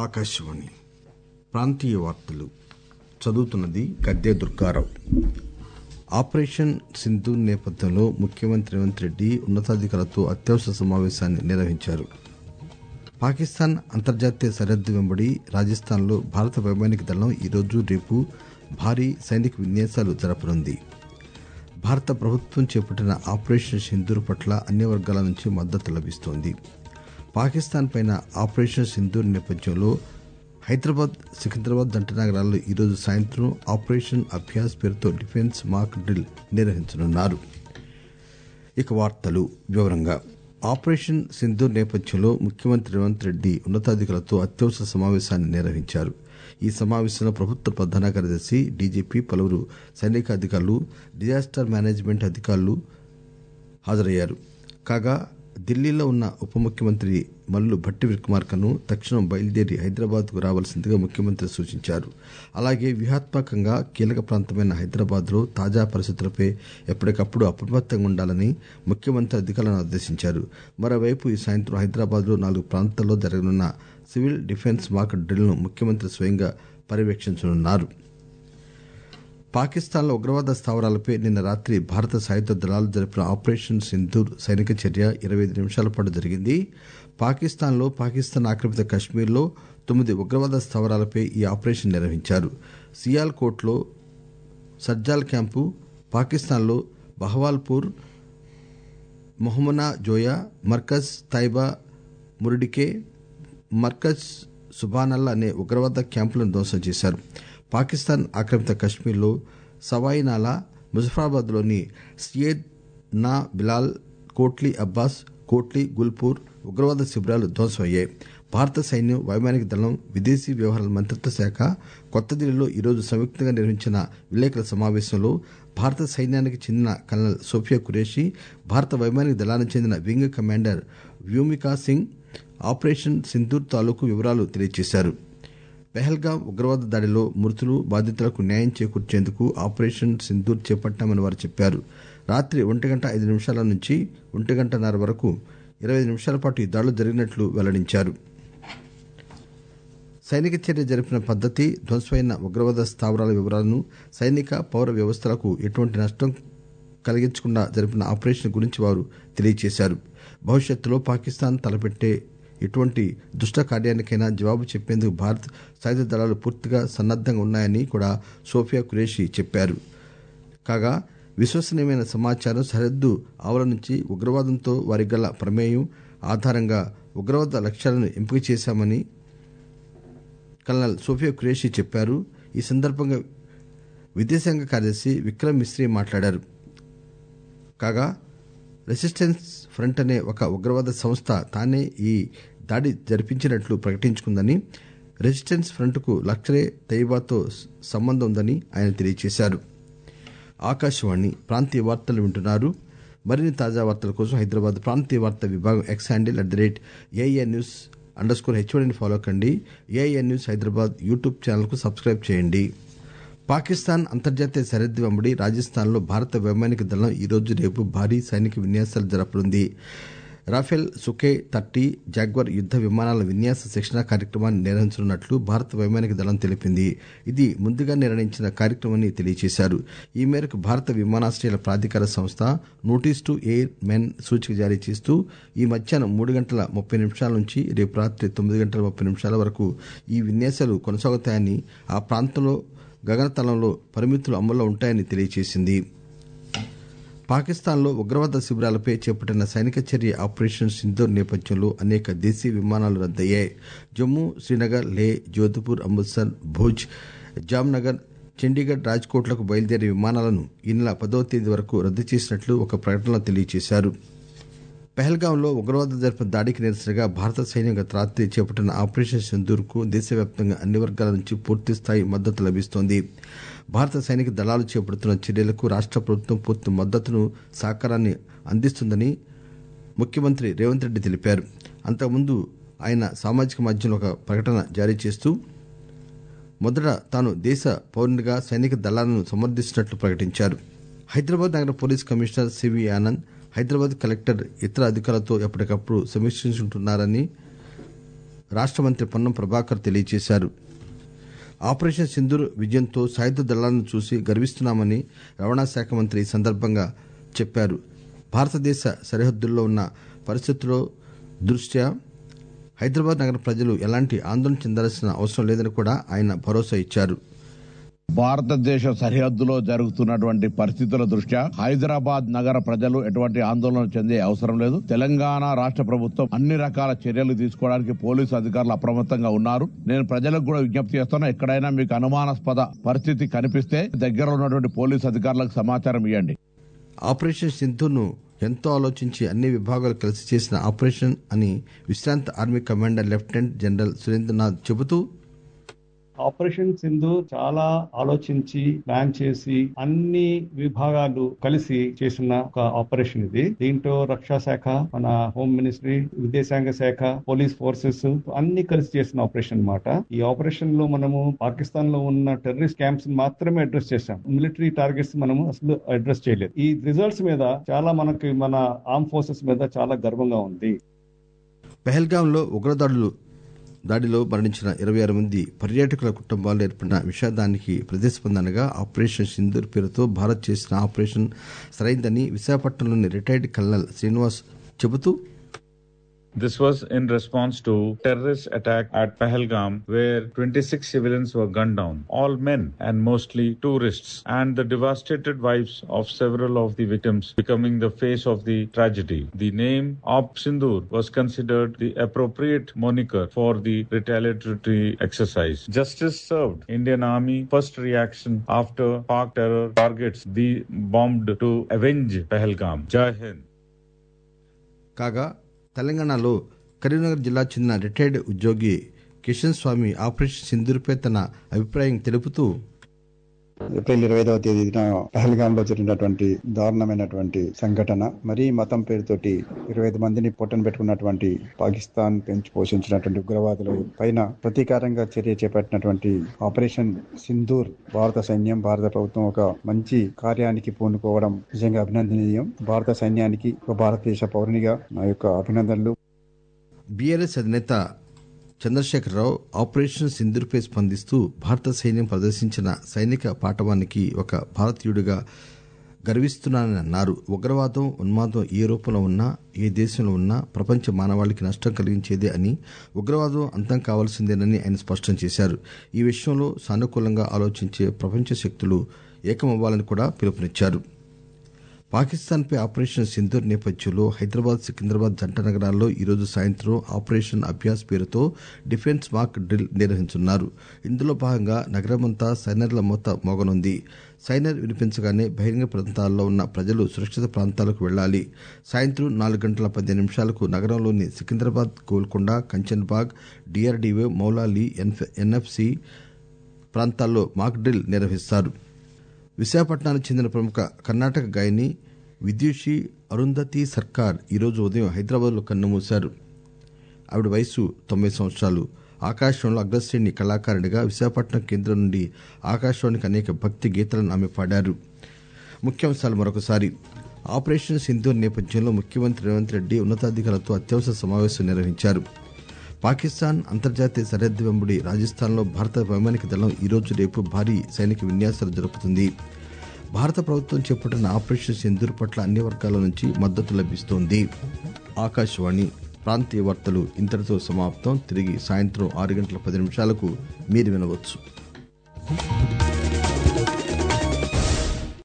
ఆకాశవాణి ప్రాంతీయ వార్తలు చదువుతున్నది గద్దె దుర్గారావు ఆపరేషన్ సింధూర్ నేపథ్యంలో ముఖ్యమంత్రి రేవంత్ రెడ్డి ఉన్నతాధికారులతో అత్యవసర సమావేశాన్ని నిర్వహించారు పాకిస్తాన్ అంతర్జాతీయ సరిహద్దు వెంబడి రాజస్థాన్లో భారత వైమానిక దళం ఈరోజు రేపు భారీ సైనిక విన్యాసాలు జరపనుంది భారత ప్రభుత్వం చేపట్టిన ఆపరేషన్ సింధూర్ పట్ల అన్ని వర్గాల నుంచి మద్దతు లభిస్తోంది పాకిస్తాన్ పైన ఆపరేషన్ సింధూర్ నేపథ్యంలో హైదరాబాద్ సికింద్రాబాద్ జంట నగరాల్లో ఈరోజు సాయంత్రం ఆపరేషన్ అభ్యాస్ పేరుతో డిఫెన్స్ మాక్ డ్రిల్ నిర్వహించనున్నారు ఇక వార్తలు వివరంగా ఆపరేషన్ సింధూర్ నేపథ్యంలో ముఖ్యమంత్రి రేవంత్ రెడ్డి ఉన్నతాధికారులతో అత్యవసర సమావేశాన్ని నిర్వహించారు ఈ సమావేశంలో ప్రభుత్వ ప్రధాన కార్యదర్శి డీజీపీ పలువురు సైనిక అధికారులు డిజాస్టర్ మేనేజ్మెంట్ అధికారులు హాజరయ్యారు కాగా ఢిల్లీలో ఉన్న ఉప ముఖ్యమంత్రి మల్లు భట్టి విక్రమార్కను తక్షణం బయలుదేరి హైదరాబాద్ కు రావాల్సిందిగా ముఖ్యమంత్రి సూచించారు అలాగే వ్యూహాత్మకంగా కీలక ప్రాంతమైన హైదరాబాద్ లో తాజా పరిస్థితులపై ఎప్పటికప్పుడు అప్రమత్తంగా ఉండాలని ముఖ్యమంత్రి అధికారులను ఆదేశించారు మరోవైపు ఈ సాయంత్రం హైదరాబాద్ లో నాలుగు ప్రాంతాల్లో జరగనున్న సివిల్ డిఫెన్స్ మాక్ డ్రిల్ ను ముఖ్యమంత్రి స్వయంగా పర్యవేక్షించనున్నారు పాకిస్తాన్లో ఉగ్రవాద స్థావరాలపై నిన్న రాత్రి భారత సాయుధ దళాలు జరిపిన ఆపరేషన్ సింధూర్ సైనిక చర్య ఇరవై ఐదు నిమిషాల పాటు జరిగింది పాకిస్తాన్లో పాకిస్తాన్ ఆక్రమిత కశ్మీర్లో తొమ్మిది ఉగ్రవాద స్థావరాలపై ఈ ఆపరేషన్ నిర్వహించారు సియాల్కోట్లో సజ్జాల్ క్యాంపు పాకిస్తాన్లో బహవాల్పూర్ మొహమ్మనా జోయా మర్కజ్ తైబా మురిడికే మర్కజ్ సుబానల్లా అనే ఉగ్రవాద క్యాంపులను ధ్వంసం చేశారు పాకిస్తాన్ ఆక్రమిత కశ్మీర్లో సవాయినాలా ముజఫరాబాద్ లోని సియేద్ నా బిలాల్ కోట్లీ అబ్బాస్ కోట్లీ గుల్పూర్ ఉగ్రవాద శిబిరాలు ధ్వంసమయ్యాయి భారత సైన్యం వైమానిక దళం విదేశీ వ్యవహారాల మంత్రిత్వ శాఖ కొత్త ఢిల్లీలో ఈరోజు సంయుక్తంగా నిర్వహించిన విలేకరుల సమావేశంలో భారత సైన్యానికి చెందిన కల్నల్ సోఫియా కురేషి భారత వైమానిక దళానికి చెందిన wing commander Vyomika Singh operation Sindoor తాలూకు వివరాలు తెలియజేశారు పెహల్గాం ఉగ్రవాద దాడిలో మృతులు బాధితులకు న్యాయం చేకూర్చేందుకు ఆపరేషన్ సింధూర్ చేపట్టామని వారు చెప్పారు రాత్రి ఒంటి గంట ఐదు నిమిషాల నుంచి ఒంటి గంటన్నర వరకు ఇరవై ఐదు నిమిషాల పాటు ఈ దాడులు జరిగినట్లు వెల్లడించారు సైనిక చర్య జరిపిన పద్దతి ధ్వంసమైన ఉగ్రవాద స్థావరాల వివరాలను సైనిక పౌర వ్యవస్థలకు ఎటువంటి నష్టం కలిగించకుండా జరిపిన ఆపరేషన్ గురించి వారు తెలియజేశారు భవిష్యత్తులో పాకిస్తాన్ తలపెట్టే ఎటువంటి దుష్ట కార్యానికైనా జవాబు చెప్పేందుకు భారత్ సాయుధ దళాలు పూర్తిగా సన్నద్దంగా ఉన్నాయని కూడా సోఫియా కురేషి చెప్పారు కాగా విశ్వసనీయమైన సమాచారం సరిహద్దు ఆవల నుంచి ఉగ్రవాదంతో వారికి గల ప్రమేయం ఆధారంగా ఉగ్రవాద లక్ష్యాలను ఎంపిక చేశామని కల్నల్ సోఫియా కురేషి చెప్పారు ఈ సందర్భంగా విదేశాంగ కార్యదర్శి విక్రమ్ మిశ్రీ మాట్లాడారు కాగా రెసిస్టెన్స్ ఫ్రంట్ అనే ఒక ఉగ్రవాద సంస్థ తానే ఈ దాడి జరిపించినట్లు ప్రకటించుకుందని రెసిస్టెన్స్ ఫ్రంట్ కు లష్కరే తయ్యబాతో సంబంధం ఉందని ఆయన తెలియజేశారు ఆకాశవాణి ప్రాంతీయ వార్తలు వింటున్నారు మరిన్ని తాజా వార్తల కోసం హైదరాబాద్ ప్రాంతీయ వార్తా విభాగం X handle at the rate AIN news underscore హెచ్ఓడిని ఫాలో కండి AIN news Hyderabad YouTube channel కు సబ్స్క్రైబ్ చేయండి పాకిస్తాన్ అంతర్జాతీయ సరిహద్దు వెంబడి రాజస్థాన్లో భారత వైమానిక దళం ఈరోజు రేపు భారీ సైనిక విన్యాసాలు జరపనుంది రాఫెల్ సుఖే థర్టీ జాగ్వర్ యుద్ద విమానాల విన్యాస శిక్షణ కార్యక్రమాన్ని నిర్వహించనున్నట్లు భారత వైమానిక దళం తెలిపింది ఇది ముందుగా నిర్ణయించిన కార్యక్రమని తెలియజేశారు ఈ మేరకు భారత విమానాశ్రయాల ప్రాధికార సంస్థ నోటీస్ టు ఎయిర్ మెన్ సూచిక జారీ చేస్తూ ఈ మధ్యాహ్నం మూడు గంటల ముప్పై నిమిషాల నుంచి రేపు రాత్రి తొమ్మిది గంటల ముప్పై నిమిషాల వరకు ఈ విన్యాసాలు కొనసాగుతాయని ఆ ప్రాంతంలో గగనతలంలో పరిమితులు అమల్లో ఉంటాయని తెలియజేసింది పాకిస్తాన్లో ఉగ్రవాద శిబిరాలపై చేపట్టిన సైనిక చర్య ఆపరేషన్ సింధూర్ నేపథ్యంలో అనేక దేశీయ విమానాలు రద్దయ్యాయి జమ్మూ శ్రీనగర్ లే జోధ్పూర్ అమృత్సర్ భుజ్ జామ్నగర్ చండీగఢ్ రాజ్కోట్లకు బయలుదేరే విమానాలను ఈ నెల పదవ తేదీ వరకు రద్దు చేసినట్లు ఒక ప్రకటనలో తెలియజేశారు పెహల్గాంలో ఉగ్రవాదులు జరిపిన దాడికి నిరసనగా భారత సైన్యం గత రాత్రి చేపట్టిన ఆపరేషన్ సింధూర్ కు దేశవ్యాప్తంగా అన్ని వర్గాల నుంచి పూర్తిస్థాయి మద్దతు లభిస్తోంది భారత సైనిక దళాలు చేపడుతున్న చర్యలకు రాష్ట ప్రభుత్వం పూర్తి మద్దతును సహకారాన్ని అందిస్తుందని ముఖ్యమంత్రి రేవంత్ రెడ్డి తెలిపారు అంతకుముందు ఆయన సామాజిక మాధ్యమంలో ఒక ప్రకటన జారీ చేస్తూ మొదట తాను దేశ పౌరునిగా సైనిక దళాలను సమర్థిస్తున్నట్లు ప్రకటించారు హైదరాబాద్ నగర police commissioner CV Anand Hyderabad collector ఇతర అధికారులతో ఎప్పటికప్పుడు సమీక్షించుకుంటున్నారని రాష్ట మంత్రి పొన్నం ప్రభాకర్ తెలియజేశారు ఆపరేషన్ సింధూర్ విజయంతో సాయుధ దళాలను చూసి గర్విస్తున్నామని రవాణా శాఖ మంత్రి ఈ సందర్భంగా చెప్పారు భారతదేశ సరిహద్దుల్లో ఉన్న పరిస్థితుల్లో దృష్ట్యా హైదరాబాద్ నగర ప్రజలు ఎలాంటి ఆందోళన చెందాల్సిన అవసరం లేదని కూడా ఆయన భరోసా ఇచ్చారు భారతదేశ సరిహద్దులో జరుగుతున్నటువంటి పరిస్థితుల దృష్ట్యా హైదరాబాద్ నగర ప్రజలు ఎటువంటి ఆందోళన చెందే అవసరం లేదు తెలంగాణ రాష్ట్ర ప్రభుత్వం అన్ని రకాల చర్యలు తీసుకోవడానికి పోలీసు అధికారులు అప్రమత్తంగా ఉన్నారు నేను ప్రజలకు కూడా విజ్ఞప్తి చేస్తున్నా ఎక్కడైనా మీకు అనుమానాస్పద పరిస్థితి కనిపిస్తే దగ్గర ఉన్నటువంటి పోలీసు అధికారులకు సమాచారం ఇవ్వండి ఆపరేషన్ సింధూర్ను ఎంతో ఆలోచించి అన్ని విభాగాలు కలిసి చేసిన ఆపరేషన్ అని విశ్రాంత army commander lieutenant general Surendranath చెబుతూ ఆపరేషన్ సింధు చాలా ఆలోచించి ప్లాన్ చేసి అన్ని విభాగాలు కలిసి చేసిన ఒక ఆపరేషన్ ఇది దీంట్లో రక్షా శాఖ మన హోమ్ మినిస్ట్రీ విదేశాంగ శాఖ పోలీస్ ఫోర్సెస్ అన్ని కలిసి చేసిన ఆపరేషన్ అన్నమాట ఈ ఆపరేషన్ లో మనము పాకిస్తాన్ లో ఉన్న టెర్రరిస్ట్ క్యాంప్స్ మాత్రమే అడ్రస్ చేశాం మిలిటరీ టార్గెట్స్ మనము అసలు అడ్రస్ చేయలేదు ఈ రిజల్ట్స్ మీద చాలా మనకి మన ఆర్మ్ ఫోర్సెస్ మీద చాలా గర్వంగా ఉంది పెహల్గాంలో ఉగ్రదాడులు దాడిలో మరణించిన ఇరవై ఆరు మంది పర్యాటకుల కుటుంబాల్లో ఏర్పడిన విషాదానికి ప్రతిస్పందనగా ఆపరేషన్ సింధూర్ పేరుతో భారత్ చేసిన ఆపరేషన్ సరైందని విశాఖపట్నంలోని రిటైర్డ్ కల్నల్ శ్రీనివాస్ చెబుతూ This was in response to terrorist attack at Pahalgam where 26 civilians were gunned down, all men and mostly tourists, and the devastated wives of several of the victims becoming the face of the tragedy. The name Op Sindur was considered the appropriate moniker for the retaliatory exercise. Justice served Indian Army first reaction after Pak terror targets the bombed to avenge Pahalgam. Jai Hind. కాగా తెలంగాణలో కరీంనగర్ జిల్లా చెందిన retired ఉద్యోగి కిషన్ స్వామి operation సింధూర్పై తన అభిప్రాయం తెలుపుతూ April ఇరవై ఐదవ తేదీన పహల్గామ్ లో జరిగినటువంటి దారుణమైనటువంటి సంఘటన మరీ మతం పేరుతోటి ఇరవై ఐదు మందిని పొట్టన పెట్టుకున్నటువంటి పాకిస్తాన్ పెంచి పోషించినటువంటి ఉగ్రవాదుల పైన ప్రతీకారంగా చర్య చేపట్టినటువంటి ఆపరేషన్ సింధూర్ భారత సైన్యం భారత ప్రభుత్వం ఒక మంచి కార్యానికి పూనుకోవడం నిజంగా అభినందనీయం భారత సైన్యానికి ఒక భారతదేశ పౌరునిగా నా యొక్క అభినందనలు బీఆర్ఎస్ అధినేత చంద్రశేఖరరావు ఆపరేషన్ సింధూర్పై స్పందిస్తూ భారత సైన్యం ప్రదర్శించిన సైనిక పాటవానికి ఒక భారతీయుడిగా గర్విస్తున్నానని అన్నారు ఉగ్రవాదం ఉన్మాదం ఏ రూపంలో ఉన్నా ఏ దేశంలో ఉన్నా ప్రపంచ మానవాళికి నష్టం కలిగించేదే అని ఉగ్రవాదం అంతం కావాల్సిందేనని ఆయన స్పష్టం చేశారు ఈ విషయంలో సానుకూలంగా ఆలోచించే ప్రపంచ శక్తులు ఏకమవ్వాలని కూడా పిలుపునిచ్చారు పాకిస్తాన్పై ఆపరేషన్ సింధూర్ నేపథ్యంలో హైదరాబాద్ సికింద్రాబాద్ జంట నగరాల్లో ఈరోజు సాయంత్రం ఆపరేషన్ అభ్యాస్ పేరుతో డిఫెన్స్ మాక్ డ్రిల్ నిర్వహించనున్నారు ఇందులో భాగంగా నగరమంతా సైనర్ల మూత మోగనుంది సైనర్ వినిపించగానే బహిరంగ ప్రాంతాల్లో ఉన్న ప్రజలు సురక్షిత ప్రాంతాలకు వెళ్లాలి సాయంత్రం నాలుగు గంటల పది నిమిషాలకు నగరంలోని సికింద్రాబాద్ గోల్కొండ కంచన్బాగ్ డిఆర్డీఓ మౌలాలి ఎన్ఎఫ్సి ప్రాంతాల్లో మాక్ డ్రిల్ నిర్వహిస్తారు విశాఖపట్నానికి చెందిన ప్రముఖ కర్ణాటక గాయని విద్యుషి అరుంధతి సర్కార్ ఈరోజు ఉదయం హైదరాబాద్లో కన్నుమూశారు ఆవిడ వయసు తొంభై సంవత్సరాలు ఆకాశవాణిలో అగ్రశ్రేణి కళాకారునిగా విశాఖపట్నం కేంద్రం నుండి ఆకాశవాణికి అనేక భక్తి గీతాలను ఆమె పాడారు ముఖ్యాంశాలు మరొకసారి ఆపరేషన్ సింధూర్ నేపథ్యంలో ముఖ్యమంత్రి రేవంత్ రెడ్డి ఉన్నతాధికారులతో అత్యవసర సమావేశం నిర్వహించారు పాకిస్తాన్ అంతర్జాతీయ సరిహద్దు వెంబడి రాజస్థాన్లో భారత వైమానిక దళం ఈరోజు రేపు భారీ సైనిక విన్యాసాలు జరుపుతుంది భారత ప్రభుత్వం చేపట్టిన ఆపరేషన్ సింధూర్ పట్ల అన్ని వర్గాల నుంచి మద్దతు లభిస్తోంది ఆకాశవాణి ప్రాంతీయ వార్తలు ఇంతటితో సమాప్తం తిరిగి సాయంత్రం ఆరు గంటల పది నిమిషాలకు మీరు వినవచ్చు